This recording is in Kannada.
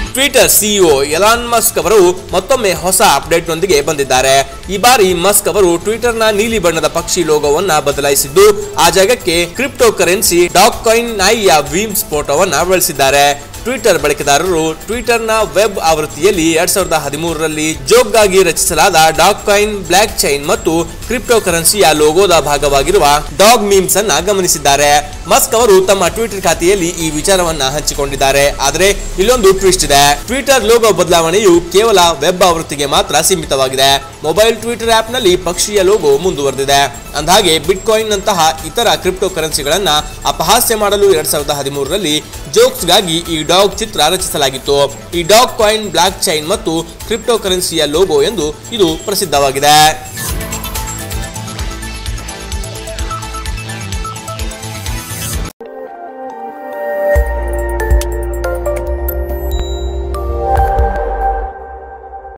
ಟ್ವಿಟರ್ ಸಿಇಒ ಎಲಾನ್ ಮಸ್ಕ್ ಅವರು ಮತ್ತೊಮ್ಮೆ ಹೊಸ ಅಪ್ಡೇಟ್ನೊಂದಿಗೆ ಬಂದಿದ್ದಾರೆ ಈ ಬಾರಿ ಮಸ್ಕ್ ಅವರು ಟ್ವಿಟರ್ನ ನೀಲಿ ಬಣ್ಣದ ಪಕ್ಷಿ ಲೋಗೋವನ್ನ ಬದಲಾಯಿಸಿದ್ದು ಆ ಜಾಗಕ್ಕೆ ಕ್ರಿಪ್ಟೋ ಕರೆನ್ಸಿ ಡಾಕ್ ಕಾಯಿನ್ ನಾಯಿಯ ವೀಮ್ಸ್ ಫೋಟೋವನ್ನ ಬಳಸಿದ್ದಾರೆ ಟ್ವಿಟರ್ ಬಳಕೆದಾರರು ಟ್ವಿಟರ್ನ ವೆಬ್ ಆವೃತ್ತಿಯಲ್ಲಿ ಎರಡ್ ಸಾವಿರದ ಹದಿಮೂರರಲ್ಲಿ ಜೋಕ್ಗಾಗಿ ರಚಿಸಲಾದ ಡಾಗ್ ಕಾಯಿನ್ ಬ್ಲಾಕ್ ಚೈನ್ ಮತ್ತು ಕ್ರಿಪ್ಟೋ ಕರೆನ್ಸಿಯ ಲೋಗೋದ ಭಾಗವಾಗಿರುವ ಡಾಗ್ ಮೀಮ್ಸ್ ಅನ್ನ ಗಮನಿಸಿದ್ದಾರೆ ಮಸ್ಕ್ ಅವರು ತಮ್ಮ ಟ್ವಿಟರ್ ಖಾತೆಯಲ್ಲಿ ಈ ವಿಚಾರವನ್ನ ಹಂಚಿಕೊಂಡಿದ್ದಾರೆ ಆದರೆ ಇಲ್ಲೊಂದು ಟ್ವಿಸ್ಟ್ ಇದೆ ಟ್ವಿಟರ್ ಲೋಗೋ ಬದಲಾವಣೆಯು ಕೇವಲ ವೆಬ್ ಆವೃತ್ತಿಗೆ ಮಾತ್ರ ಸೀಮಿತವಾಗಿದೆ ಮೊಬೈಲ್ ಟ್ವಿಟರ್ ಆಪ್ ನಲ್ಲಿ ಪಕ್ಷಿಯ ಲೋಗೋ ಮುಂದುವರೆದಿದೆ ಅಂದಹಾಗೆ ಬಿಟ್ಕಾಯಿನ್ ನಂತಹ ಇತರ ಕ್ರಿಪ್ಟೋ ಕರೆನ್ಸಿಗಳನ್ನ ಅಪಹಾಸ್ಯ ಮಾಡಲು ಎರಡ್ ಸಾವಿರದ ಹದಿಮೂರರಲ್ಲಿ ಜೋಕ್ಸ್ಗಾಗಿ ಈ ಡಾಗ್ ಚಿತ್ರ ರಚಿಸಲಾಗಿತ್ತು ಈ ಡಾಗ್ ಕಾಯಿನ್ ಬ್ಲಾಕ್ ಚೈನ್ ಮತ್ತು ಕ್ರಿಪ್ಟೋ ಕರೆನ್ಸಿಯ ಲೋಗೋ ಎಂದು ಇದು ಪ್ರಸಿದ್ಧವಾಗಿದೆ